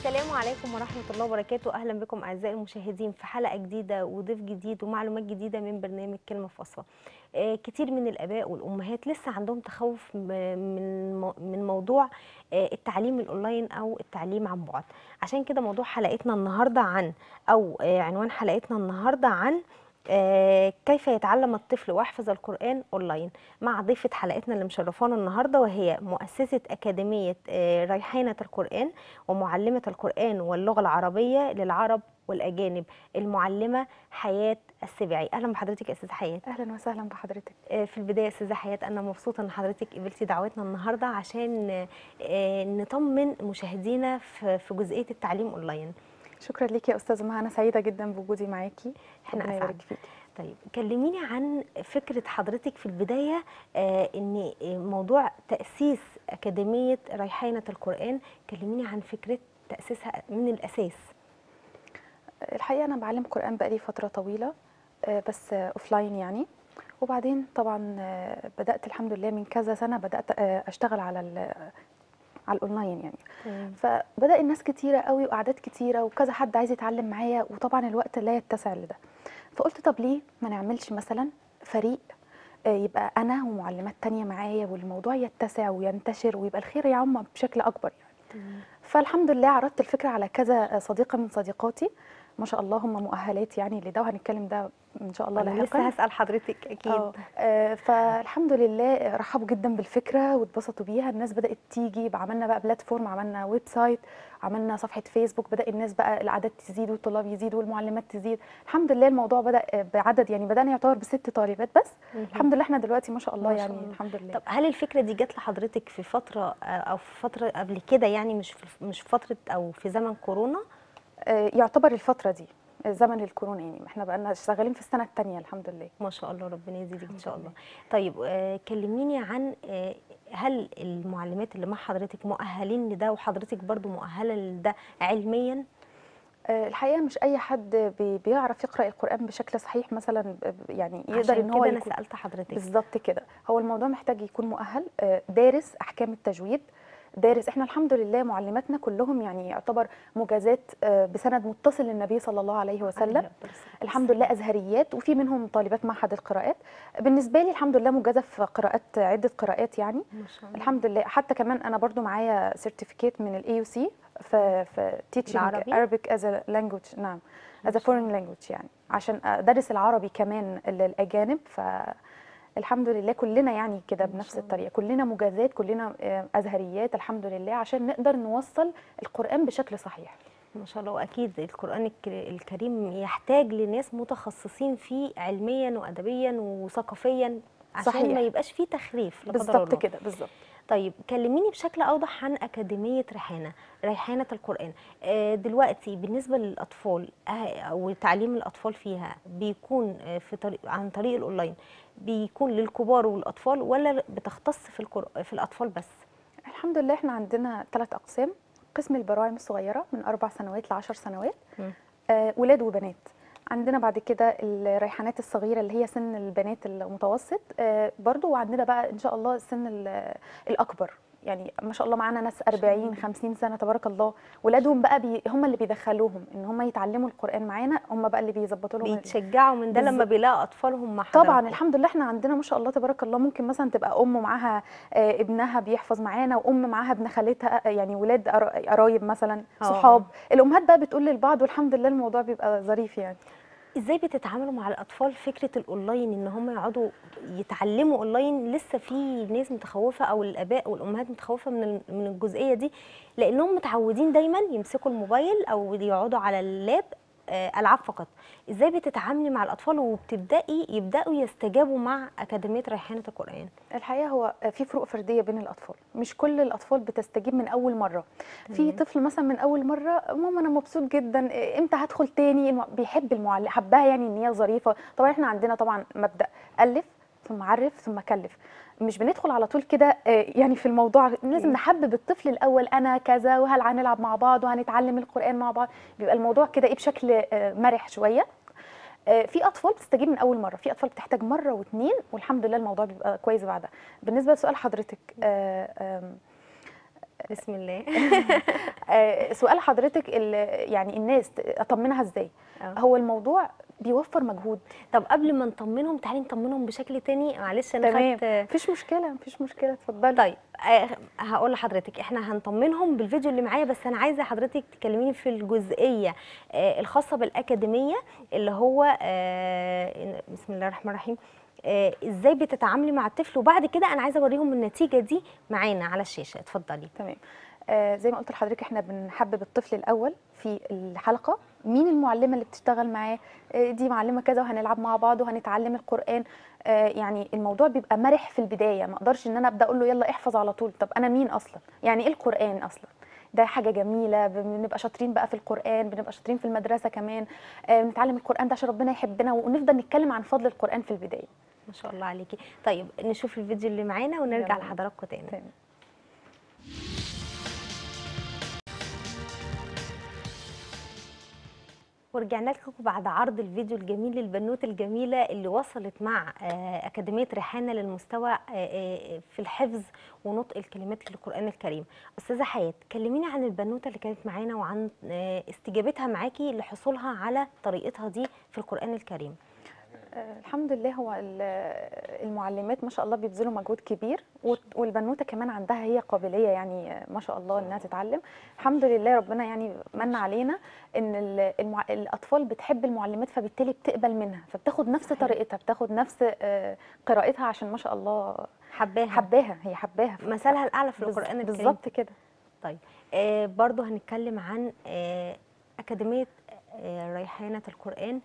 السلام عليكم ورحمة الله وبركاته أهلا بكم أعزائي المشاهدين في حلقة جديدة وضيف جديد ومعلومات جديدة من برنامج كلمة فاصلة آه، كتير من الآباء والأمهات لسه عندهم تخوف م- من مو- من موضوع آه، التعليم الأونلاين أو التعليم عن بعد عشان كده موضوع حلقتنا النهاردة عن أو آه، عنوان حلقتنا النهاردة عن آه، كيف يتعلم الطفل ويحفظ القرآن أونلاين مع ضيفة حلقتنا اللي مشرفانا النهاردة وهي مؤسسة أكاديمية آه، ريحانة القرآن ومعلمة القرآن واللغة العربية للعرب والأجانب المعلمة حياة السبيعي أهلا بحضرتك يا أستاذة حياة اهلا وسهلا بحضرتك آه، في البداية يا أستاذة حياة أنا مبسوطة إن حضرتك قبلتي دعوتنا النهاردة عشان آه، آه، نطمن مشاهدينا في في جزئية التعليم أونلاين شكرا ليكي يا استاذه مها انا سعيده جدا بوجودي معاكي إحنا ربنا أسعد. يبارك فيكي طيب كلميني عن فكرة حضرتك في البداية آه، ان موضوع تأسيس أكاديمية ريحانة القرآن كلميني عن فكرة تأسيسها من الأساس الحقيقه انا بعلم قران بقالي فتره طويله آه، بس اوفلاين يعني وبعدين طبعا آه، بدات الحمد لله من كذا سنه بدات آه، اشتغل على ال- على الاونلاين يعني فبدا الناس كتيره قوي واعداد كتيره وكذا حد عايز يتعلم معايا وطبعا الوقت لا يتسع لده فقلت طب ليه ما نعملش مثلا فريق آه، يبقى انا ومعلمات تانية معايا والموضوع يتسع وينتشر ويبقى الخير يعم بشكل اكبر يعني فالحمد لله عرضت الفكره على كذا صديقه من صديقاتي ما شاء الله هم مؤهلات يعني لده وهنتكلم ده ان شاء الله أنا لاحقا لسه هسأل حضرتك أكيد آه، آه، فالحمد لله رحبوا جدا بالفكره واتبسطوا بيها الناس بدات تيجي بقى عملنا بقى بلاتفورم عملنا ويب سايت عملنا صفحه فيسبوك بدا الناس بقى الاعداد تزيد والطلاب يزيدوا والمعلمات تزيد الحمد لله الموضوع بدا آه، بعدد يعني بدانا يعتبر بست طالبات بس مهم. الحمد لله احنا دلوقتي ما شاء الله ما شاء يعني الله. الحمد لله طب هل الفكرة دي جت لحضرتك في فترة آه، أو في فترة قبل كده يعني مش في مش في فترة أو في زمن كورونا آه، يعتبر الفتره دي زمن الكورونا يعني احنا بقى شغالين في السنه الثانيه الحمد لله ما شاء الله ربنا يزيدك ان الحمد شاء لله. الله طيب آه، كلميني عن آه، هل المعلمات اللي مع حضرتك مؤهلين لده وحضرتك برضو مؤهله لده علميا آه، الحقيقه مش اي حد بي- بيعرف يقرا القران بشكل صحيح مثلا ب- ب- يعني يقدر عشان ان هو كده انا يكون سالت حضرتك بالظبط كده هو الموضوع محتاج يكون مؤهل آه، دارس احكام التجويد دارس احنا الحمد لله معلماتنا كلهم يعني يعتبر مجازات آه، بسند متصل للنبي صلى الله عليه وسلم عليه أفضل الصلاة الحمد لله ازهريات وفي منهم طالبات معهد القراءات بالنسبه لي الحمد لله مجازه في قراءات عده قراءات يعني ما شاء الله الحمد لله حتى كمان انا برضو معايا سيرتيفيكيت من الاي يو سي في في teaching العربي؟ Arabic as a language نعم as a foreign language يعني عشان ادرس العربي كمان للاجانب ف الحمد لله كلنا يعني كده ما بنفس شاء الله. الطريقه كلنا مجازات كلنا آه، ازهريات الحمد لله عشان نقدر نوصل القران بشكل صحيح ما شاء الله واكيد القران الك- الكريم يحتاج لناس متخصصين فيه علميا وادبيا وثقافيا عشان صحيح. ما يبقاش فيه تخريف لا قدر بالظبط الله. كده بالظبط طيب كلميني بشكل اوضح عن اكاديميه ريحانه ريحانه القران آه، دلوقتي بالنسبه للاطفال آه، او تعليم الاطفال فيها بيكون آه، في طريق عن طريق الاونلاين بيكون للكبار والاطفال ولا بتختص في القر... في الاطفال بس الحمد لله احنا عندنا ثلاث اقسام قسم البراعم الصغيره من اربع سنوات لعشر سنوات مم. آه ولاد وبنات عندنا بعد كده الريحانات الصغيره اللي هي سن البنات المتوسط آه برضو وعندنا بقى ان شاء الله السن ال- الاكبر يعني ما شاء الله معانا ناس 40 50 سنه تبارك الله ولادهم بقى بي هم اللي بيدخلوهم ان هم يتعلموا القران معانا هم بقى اللي بيظبطوا لهم ال- بيتشجعوا من ده لما بالظبط. بيلاقوا اطفالهم مع طبعا حضراتكم. الحمد لله احنا عندنا ما شاء الله تبارك الله ممكن مثلا تبقى ام معاها آه، ابنها بيحفظ معانا وام معاها ابن خالتها آه، يعني ولاد قرا- قرايب مثلا آه. صحاب الامهات بقى بتقول للبعض والحمد لله الموضوع بيبقى ظريف يعني ازاي بتتعاملوا مع الاطفال فكره الاونلاين ان هم يقعدوا يتعلموا اونلاين لسه في ناس متخوفه او الاباء والامهات متخوفه من ال- من الجزئيه دي لانهم متعودين دايما يمسكوا الموبايل او يقعدوا على اللاب آه، العاب فقط ازاي بتتعاملي مع الاطفال وبتبداي يبداوا يستجابوا مع اكاديميه ريحانه القران الحقيقه هو في فروق فرديه بين الاطفال مش كل الاطفال بتستجيب من اول مره في تمام. طفل مثلا من اول مره ماما انا مبسوط جدا إيه، امتى هدخل تاني الم- بيحب المعلم حبها يعني ان هي ظريفه طبعا احنا عندنا طبعا مبدا الف ثم عرف ثم كلف مش بندخل على طول كده آه، يعني في الموضوع لازم مم. نحبب الطفل الاول انا كذا وهل هنلعب مع بعض وهنتعلم القران مع بعض بيبقى الموضوع كده ايه بشكل آه، مرح شويه آه، في اطفال بتستجيب من اول مره في اطفال بتحتاج مره واثنين والحمد لله الموضوع بيبقى كويس بعدها بالنسبه لسؤال حضرتك آه، آم، بسم الله آه، سؤال حضرتك ال- يعني الناس ت- اطمنها ازاي آه. هو الموضوع بيوفر مجهود طب قبل ما نطمنهم تعالي نطمنهم بشكل تاني معلش انا تمام خدت مفيش مشكله مفيش مشكله اتفضلي طيب آه، هقول لحضرتك احنا هنطمنهم بالفيديو اللي معايا بس انا عايزه حضرتك تكلميني في الجزئيه آه، الخاصه بالاكاديميه اللي هو آه، بسم الله الرحمن الرحيم آه، ازاي بتتعاملي مع الطفل وبعد كده انا عايزه اوريهم النتيجه دي معانا على الشاشه اتفضلي تمام آه زي ما قلت لحضرتك احنا بنحبب الطفل الاول في الحلقه مين المعلمه اللي بتشتغل معاه آه دي معلمه كذا وهنلعب مع بعض وهنتعلم القران آه يعني الموضوع بيبقى مرح في البدايه ما اقدرش ان انا ابدا اقول له يلا احفظ على طول طب انا مين اصلا يعني ايه القران اصلا ده حاجه جميله بنبقى شاطرين بقى في القران بنبقى شاطرين في المدرسه كمان آه بنتعلم القران ده عشان ربنا يحبنا ونفضل نتكلم عن فضل القران في البدايه ما شاء الله عليكي طيب نشوف الفيديو اللي معانا ونرجع يلا. لحضراتكم تاني تمام ورجعنا لكم بعد عرض الفيديو الجميل للبنوت الجميله اللي وصلت مع آه، اكاديميه ريحانه للمستوى آه، آه، في الحفظ ونطق الكلمات للقران الكريم استاذه حياه كلميني عن البنوته اللي كانت معانا وعن آه، استجابتها معاكي لحصولها على طريقتها دي في القران الكريم آه، الحمد لله هو ال- المعلمات ما شاء الله بيبذلوا مجهود كبير وت- والبنوته كمان عندها هي قابليه يعني آه، ما شاء الله انها تتعلم الحمد لله ربنا يعني من علينا ان ال- المع... الاطفال بتحب المعلمات فبالتالي بتقبل منها فبتاخد نفس صحيح. طريقتها بتاخد نفس آه، قراءتها عشان ما شاء الله حباها حباها هي حباها مثلها الاعلى في بز- القران الكريم بالظبط كده طيب آه برضو هنتكلم عن آه أكاديمية آه ريحانة القرآن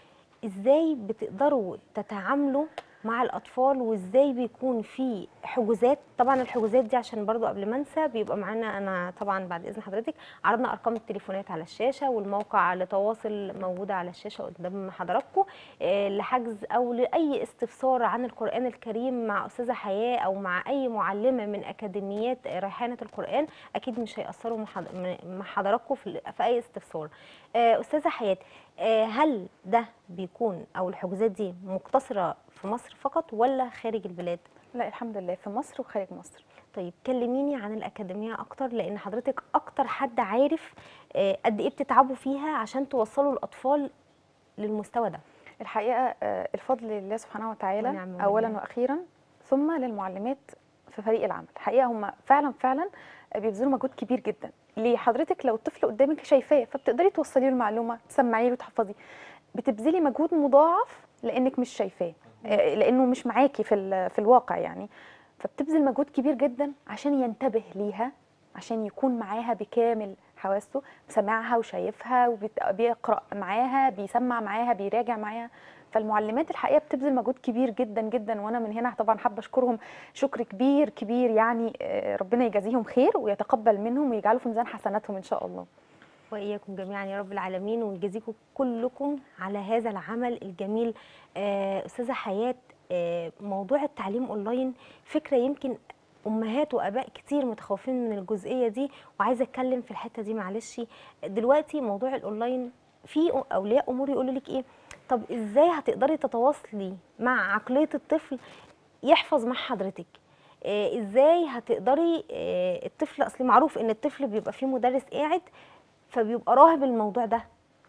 ازاي بتقدروا تتعاملوا مع الأطفال وازاي بيكون في حجوزات طبعا الحجوزات دي عشان برضو قبل ما انسى بيبقى معانا انا طبعا بعد اذن حضرتك عرضنا ارقام التليفونات على الشاشه والموقع لتواصل موجوده على الشاشه قدام حضراتكم آه، لحجز او لاي استفسار عن القران الكريم مع استاذه حياه او مع اي معلمه من اكاديميات ريحانه القران اكيد مش هيأثروا مع حض- مع حضراتكم في في اي استفسار آه، استاذه حياه آه، هل ده بيكون او الحجوزات دي مقتصره في مصر فقط ولا خارج البلاد لا الحمد لله في مصر وخارج مصر طيب كلميني عن الأكاديمية أكتر لأن حضرتك أكتر حد عارف آه، قد إيه بتتعبوا فيها عشان توصلوا الأطفال للمستوى ده الحقيقه آه، الفضل لله سبحانه وتعالى ونعم بالله. اولا واخيرا ثم للمعلمات في فريق العمل الحقيقه هم فعلا فعلا بيبذلوا مجهود كبير جدا ليه حضرتك لو الطفل قدامك شايفاه فبتقدري توصلي له المعلومه تسمعي له تحفظي بتبذلي مجهود مضاعف لانك مش شايفاه آه، لانه مش معاكي في ال- في الواقع يعني فبتبذل مجهود كبير جدا عشان ينتبه ليها عشان يكون معاها بكامل حواسه سامعها وشايفها وبيقرا معاها بيسمع معاها بيراجع معاها فالمعلمات الحقيقه بتبذل مجهود كبير جدا جدا وانا من هنا طبعا حابه اشكرهم شكر كبير كبير يعني آه، ربنا يجازيهم خير ويتقبل منهم ويجعله في ميزان حسناتهم ان شاء الله وإياكم جميعا يا رب العالمين ويجازيكم كلكم على هذا العمل الجميل آه، أستاذة حياة آه، موضوع التعليم أونلاين فكرة يمكن أمهات وآباء كتير متخوفين من الجزئية دي وعايزة أتكلم في الحتة دي معلش دلوقتي موضوع الأونلاين في أولياء أمور يقولوا لك إيه طب إزاي هتقدري تتواصلي مع عقلية الطفل يحفظ مع حضرتك آه، ازاي هتقدري آه، الطفل اصل معروف ان الطفل بيبقى فيه مدرس قاعد فبيبقى راهب الموضوع ده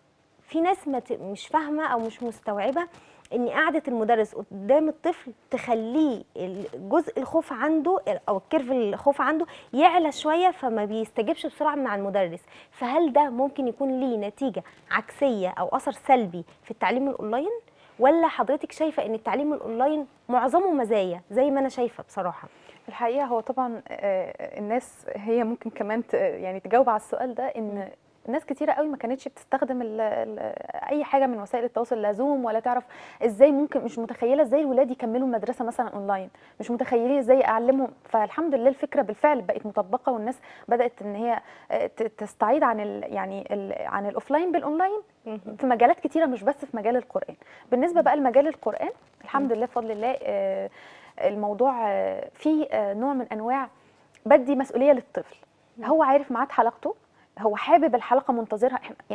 في ناس ما ت- مش فاهمه او مش مستوعبه ان قعده المدرس قدام الطفل تخليه الجزء الخوف عنده او الكيرف الخوف عنده يعلى شويه فما بيستجيبش بسرعه مع المدرس فهل ده ممكن يكون ليه نتيجه عكسيه او اثر سلبي في التعليم الاونلاين ولا حضرتك شايفه ان التعليم الاونلاين معظمه مزايا زي ما انا شايفه بصراحه الحقيقه هو طبعا آه، الناس هي ممكن كمان ت- يعني تجاوب على السؤال ده ان ناس كتيره قوي ما كانتش بتستخدم ال ال اي حاجه من وسائل التواصل لا زوم ولا تعرف ازاي ممكن مش متخيله ازاي الولاد يكملوا المدرسه مثلا اونلاين مش متخيلين ازاي اعلمهم فالحمد لله الفكره بالفعل بقت مطبقه والناس بدات ان هي آه، ت- تستعيد عن ال يعني ال عن الاوفلاين بالاونلاين في مجالات كتيره مش بس في مجال القران بالنسبه بقى لمجال القران الحمد لله بفضل الله آه، الموضوع آه، فيه آه، نوع من انواع بدي مسؤوليه للطفل هو عارف ميعاد حلقته هو حابب الحلقه منتظرها إحنا- يعني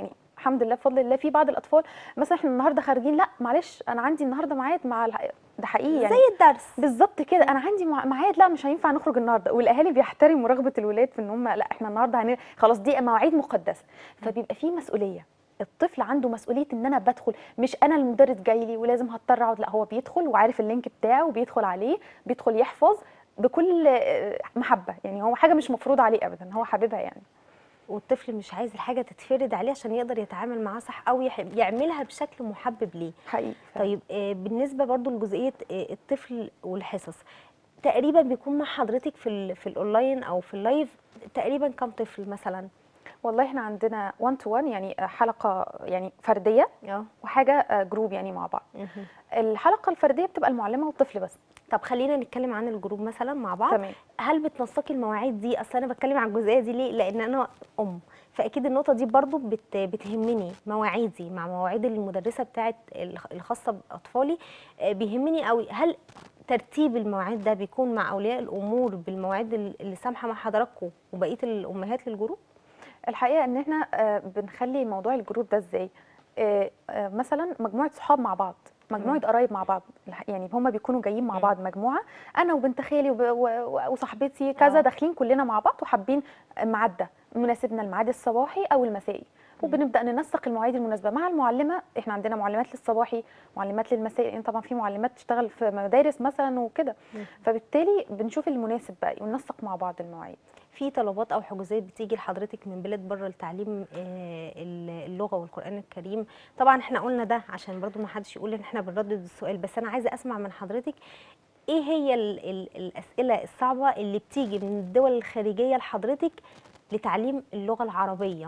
الحمد لله بفضل الله في بعض الاطفال مثلا احنا النهارده خارجين لا معلش انا عندي النهارده ميعاد مع الح... ده حقيقي يعني زي الدرس بالظبط كده انا عندي مع- ميعاد لا مش هينفع نخرج النهارده والاهالي بيحترموا رغبه الولاد في ان هم لا احنا النهارده هن... خلاص دي مواعيد مقدسه فبيبقى في مسؤوليه الطفل عنده مسؤوليه ان انا بدخل مش انا المدرس جاي لي ولازم هضطر اقعد لا هو بيدخل وعارف اللينك بتاعه وبيدخل عليه بيدخل يحفظ بكل آه، محبه يعني هو حاجه مش مفروض عليه ابدا هو حاببها يعني والطفل مش عايز الحاجه تتفرد عليه عشان يقدر يتعامل معاها صح او يح- يعملها بشكل محبب ليه حقيقي طيب آه، بالنسبه برضو لجزئيه آه، الطفل والحصص تقريبا بيكون مع حضرتك في ال في الاونلاين او في اللايف تقريبا كم طفل مثلا والله احنا عندنا 1 تو 1 يعني حلقه يعني فرديه اه وحاجه جروب يعني مع بعض مهم. الحلقه الفرديه بتبقى المعلمه والطفل بس طب خلينا نتكلم عن الجروب مثلا مع بعض تمام هل بتنسقي المواعيد دي اصل انا بتكلم عن الجزئيه دي ليه لان انا ام فاكيد النقطه دي برضو بت بتهمني مواعيدي مع مواعيد المدرسه بتاعت الخ- الخاصه باطفالي آه، بيهمني قوي هل ترتيب المواعيد ده بيكون مع اولياء الامور بالمواعيد ال- اللي سامحه مع حضراتكم وبقيه الامهات للجروب الحقيقه ان احنا آه، بنخلي موضوع الجروب ده ازاي آه، آه، مثلا مجموعه صحاب مع بعض مجموعه قرايب مع بعض الح- يعني هما بيكونوا جايين مع مم. بعض مجموعه انا وبنت خالي وب- و- و- وصاحبتي كذا آه. داخلين كلنا مع بعض وحابين ميعاد ده مناسبنا الميعاد الصباحي او المسائي وبنبدا ننسق المواعيد المناسبه مع المعلمه احنا عندنا معلمات للصباحي معلمات للمسائي لان طبعا في معلمات تشتغل في مدارس مثلا وكده مم. فبالتالي بنشوف المناسب بقى وننسق مع بعض المواعيد في طلبات او حجوزات بتيجي لحضرتك من بلاد بره لتعليم آه، اللغه والقران الكريم طبعا احنا قلنا ده عشان برضو ما حدش يقول ان احنا بنردد السؤال بس انا عايزه اسمع من حضرتك ايه هي ال ال الاسئله الصعبه اللي بتيجي من الدول الخارجيه لحضرتك لتعليم اللغه العربيه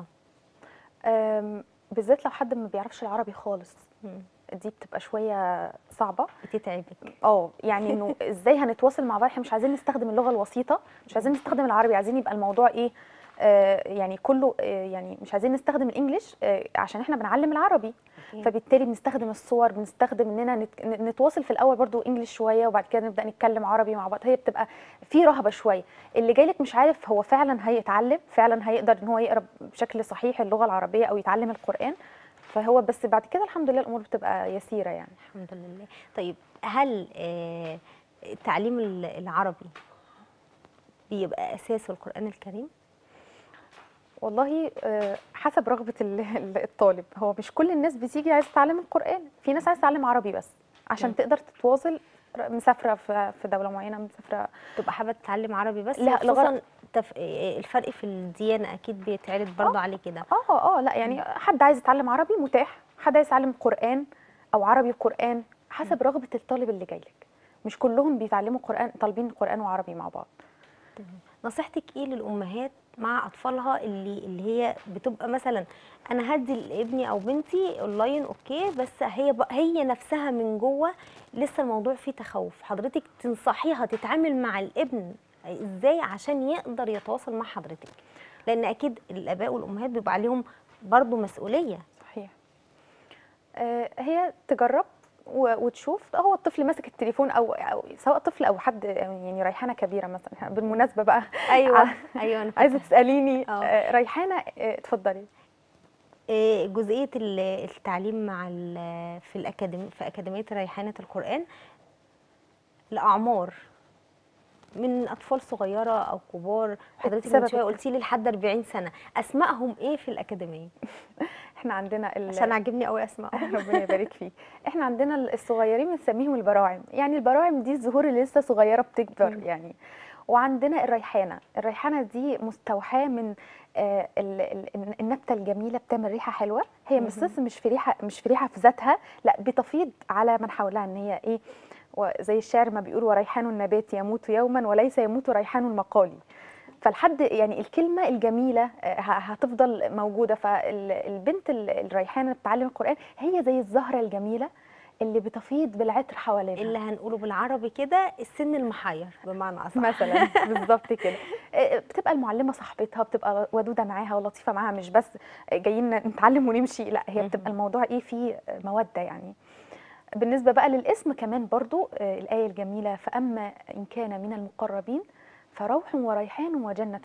أم، بالذات لو حد ما بيعرفش العربي خالص مم. دي بتبقى شويه صعبه بتتعبك اه يعني انه ازاي هنتواصل مع بعض احنا مش عايزين نستخدم اللغه الوسيطه مش عايزين نستخدم العربي عايزين يبقى الموضوع ايه آه يعني كله آه يعني مش عايزين نستخدم الانجليش آه عشان احنا بنعلم العربي فبالتالي بنستخدم الصور بنستخدم اننا نت- نتواصل في الاول برضو انجليش شويه وبعد كده نبدا نتكلم عربي مع بعض هي بتبقى في رهبه شويه اللي جايلك مش عارف هو فعلا هيتعلم فعلا هيقدر ان هو يقرا بشكل صحيح اللغه العربيه او يتعلم القران فهو بس بعد كده الحمد لله الامور بتبقى يسيره يعني الحمد لله طيب هل آه، تعليم ال- العربي بيبقى اساسه القران الكريم والله آه، حسب رغبة ال- ال- الطالب هو مش كل الناس بتيجي عايزة تتعلم القرآن في ناس عايزة تتعلم عربي بس عشان مم. تقدر تتواصل ر- مسافرة في في دولة معينة مسافرة تبقى حابه تتعلم عربي بس لا، خصوصا لغرض- تف... الفرق في الديانه اكيد بيتعرض برضه عليه كده اه اه لا يعني حد عايز يتعلم عربي متاح حد عايز يتعلم قرآن أو عربي وقرآن حسب رغبة الطالب اللي جاي لك مش كلهم بيتعلموا قرآن طالبين قرآن وعربي مع بعض نصيحتك ايه للامهات مع اطفالها اللي اللي هي بتبقى مثلا انا هدي لابني او بنتي اونلاين اوكي بس هي ب... هي نفسها من جوه لسه الموضوع فيه تخوف حضرتك تنصحيها تتعامل مع الابن ازاي عشان يقدر يتواصل مع حضرتك لان اكيد الاباء والامهات بيبقى عليهم برضه مسؤوليه صحيح آه، هي تجرب و- وتشوف هو الطفل ماسك التليفون او, أو سواء طفل او حد يعني ريحانه كبيره مثلا بالمناسبه بقى ايوه ايوه أنا عايزه تساليني آه. آه، ريحانه آه، اتفضلي إيه جزئيه ال- التعليم مع ال- في الاكاديمي في اكاديميه ريحانه القران الاعمار من اطفال صغيره او كبار حضرتك من بسبب شويه الت- قلتي لي لحد 40 سنه اسمائهم ايه في الاكاديميه احنا عندنا ال- عشان عاجبني قوي اسمائهم ربنا يبارك فيك احنا عندنا الصغيرين بنسميهم البراعم يعني البراعم دي الزهور اللي لسه صغيره بتكبر مم. يعني وعندنا الريحانه الريحانه دي مستوحاه من آه، ال- ال- النبته الجميله بتعمل ريحه حلوه هي مش مهم. بس مش في ريحه مش في ريحه في ذاتها لا بتفيض على من حولها ان هي ايه زي الشاعر ما بيقول وريحان النبات يموت يوما وليس يموت ريحان المقال فالحد يعني الكلمه الجميله آه، ه- هتفضل موجوده فالبنت ال- الريحانه اللي بتتعلم القران هي زي الزهره الجميله اللي بتفيض بالعطر حوالينها اللي هنقوله بالعربي كده السن المحير بمعنى اصح مثلا بالظبط كده آه، بتبقى المعلمه صاحبتها بتبقى ودوده معاها ولطيفه معاها مش بس جايين نتعلم ونمشي لا هي مهم. بتبقى الموضوع ايه فيه موده يعني بالنسبه بقى للاسم كمان برضو آه، الايه الجميله فاما ان كان من المقربين فروح وريحان وجنه نعيم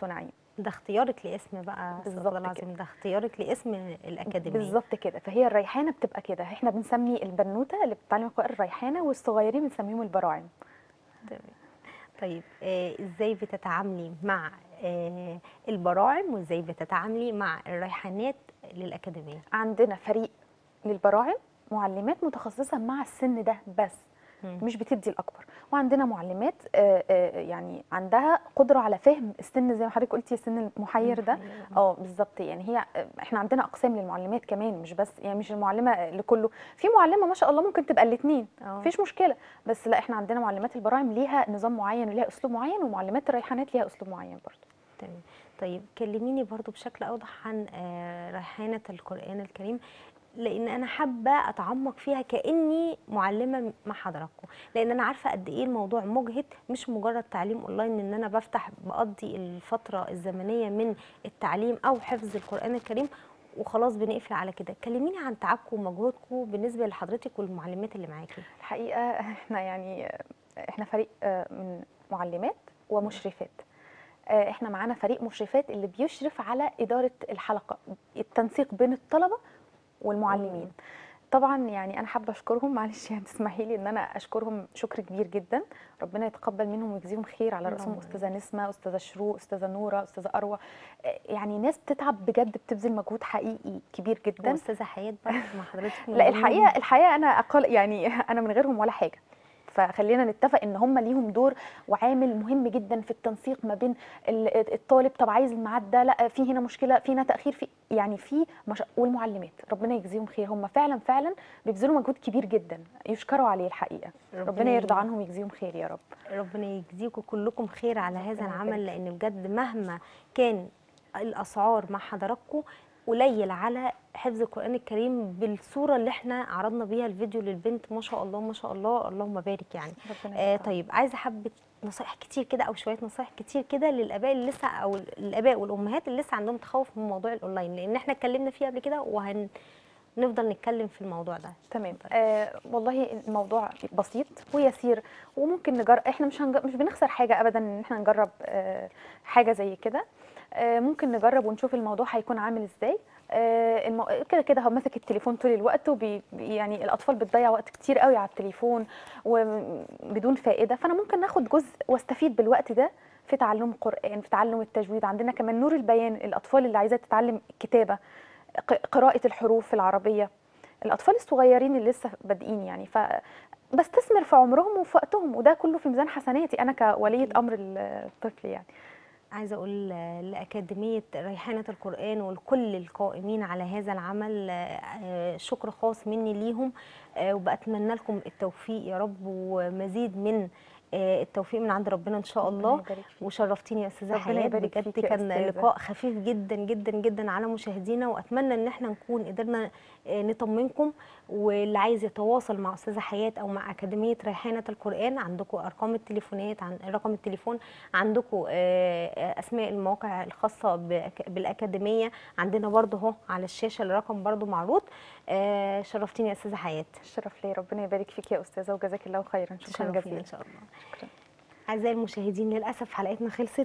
ده اختيارك لاسم بقى استغفر بالظبط الله العظيم ده اختيارك لاسم الاكاديميه بالظبط كده فهي الريحانه بتبقى كده احنا بنسمي البنوته اللي بتتعلم القراءه الريحانه والصغيرين بنسميهم البراعم تمام طيب آه ازاي بتتعاملي مع آه البراعم وازاي بتتعاملي مع الريحانات للاكاديميه عندنا فريق للبراعم معلمات متخصصه مع السن ده بس مم. مش بتدي الاكبر وعندنا معلمات آه، آه، يعني عندها قدره على فهم السن زي ما حضرتك قلتي السن المحير ده اه بالظبط يعني هي احنا عندنا اقسام للمعلمات كمان مش بس يعني مش المعلمه لكله في معلمه ما شاء الله ممكن تبقى الاثنين اه مفيش مشكله بس لا احنا عندنا معلمات البراعم ليها نظام معين وليها اسلوب معين ومعلمات الريحانات ليها اسلوب معين برضه تمام طيب كلميني برضو بشكل اوضح عن آه، ريحانه القران الكريم لان انا حابه اتعمق فيها كاني معلمه مع حضراتكم لان انا عارفه قد ايه الموضوع مجهد مش مجرد تعليم اونلاين ان انا بفتح بقضي الفتره الزمنيه من التعليم او حفظ القران الكريم وخلاص بنقفل على كده كلميني عن تعبكم ومجهودكم بالنسبه لحضرتك والمعلمات اللي معاكي الحقيقه احنا يعني احنا فريق آه، من معلمات ومشرفات آه، احنا معانا فريق مشرفات اللي بيشرف على اداره الحلقه التنسيق بين الطلبه والمعلمين طبعا يعني انا حابه اشكرهم معلش يعني تسمحي لي ان انا اشكرهم شكر كبير جدا ربنا يتقبل منهم ويجزيهم خير على راسهم اللهم استاذه نسمه استاذه شروق استاذه نوره استاذه اروى آه، يعني ناس بتتعب بجد بتبذل مجهود حقيقي كبير جدا واستاذه حياه برضه مع حضرتك لا الحقيقه الحقيقه انا اقل يعني انا من غيرهم ولا حاجه فخلينا نتفق ان هم ليهم دور وعامل مهم جدا في التنسيق ما بين ال- الطالب طب عايز الميعاد ده لا في هنا مشكله في هنا تاخير في يعني في مش... والمعلمات ربنا يجزيهم خير هم فعلا فعلا بيبذلوا مجهود كبير جدا يشكروا عليه الحقيقه ربنا يرضى عنهم ويجزيهم خير يا رب ربنا يجزيكم كلكم خير على هذا ربنا العمل يبارك لان بجد مهما كان الاسعار مع حضراتكم قليل على حفظ القران الكريم بالصوره اللي احنا عرضنا بيها الفيديو للبنت ما شاء الله ما شاء الله اللهم بارك يعني ربنا آه يرضى طيب عايزه حبه نصائح كتير كده او شويه نصائح كتير كده للاباء اللي لسه او الاباء والامهات اللي لسه عندهم تخوف من موضوع الاونلاين لان احنا اتكلمنا فيه قبل كده وهنفضل نتكلم في الموضوع ده تمام آه والله الموضوع بسيط ويسير وممكن نجرب احنا مش هنج... مش بنخسر حاجه ابدا ان احنا نجرب آه حاجه زي كده آه ممكن نجرب ونشوف الموضوع هيكون عامل ازاي آه المو... كده كده هو ماسك التليفون طول الوقت وبي... بي- يعني الاطفال بتضيع وقت كتير قوي على التليفون وبدون فائده فانا ممكن ناخد جزء واستفيد بالوقت ده في تعلم القران في تعلم التجويد عندنا كمان نور البيان الاطفال اللي عايزه تتعلم كتابه ق- قراءه الحروف العربيه الاطفال الصغيرين اللي لسه بادئين يعني ف بستثمر في عمرهم وفي وقتهم وده كله في ميزان حسناتي انا كوليه امر الطفل يعني عايزه اقول لاكاديميه ريحانه القران ولكل القائمين على هذا العمل آه، شكر خاص مني ليهم آه، وبتمنى لكم التوفيق يا رب ومزيد من آه، التوفيق من عند ربنا ان شاء ربنا الله يبارك فيك. وشرفتيني يا استاذه ربنا حياه يبارك بجد فيك يا كان أستاذة. لقاء خفيف جدا جدا جدا على مشاهدينا واتمنى ان احنا نكون قدرنا آه، نطمنكم واللي عايز يتواصل مع استاذه حياه او مع اكاديميه ريحانه القران عندكم ارقام التليفونات عن رقم التليفون عندكم آه، اسماء المواقع الخاصه بأك- بالاكاديميه عندنا برضه اهو على الشاشه الرقم برضه معروض آه، شرفتيني يا استاذه حياه الشرف لي ربنا يبارك فيك يا استاذه وجزاك الله خيرا شكرا تشرفينا جزيلا ان شاء الله شكرا اعزائي المشاهدين للاسف حلقتنا خلصت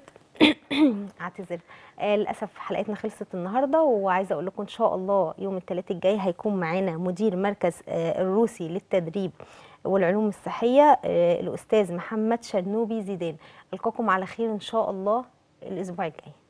اعتذر آه للاسف حلقتنا خلصت النهارده وعايزه اقول لكم ان شاء الله يوم الثلاث الجاي هيكون معانا مدير مركز آه الروسي للتدريب والعلوم الصحيه آه الاستاذ محمد شنوبي زيدان القاكم على خير ان شاء الله الاسبوع الجاي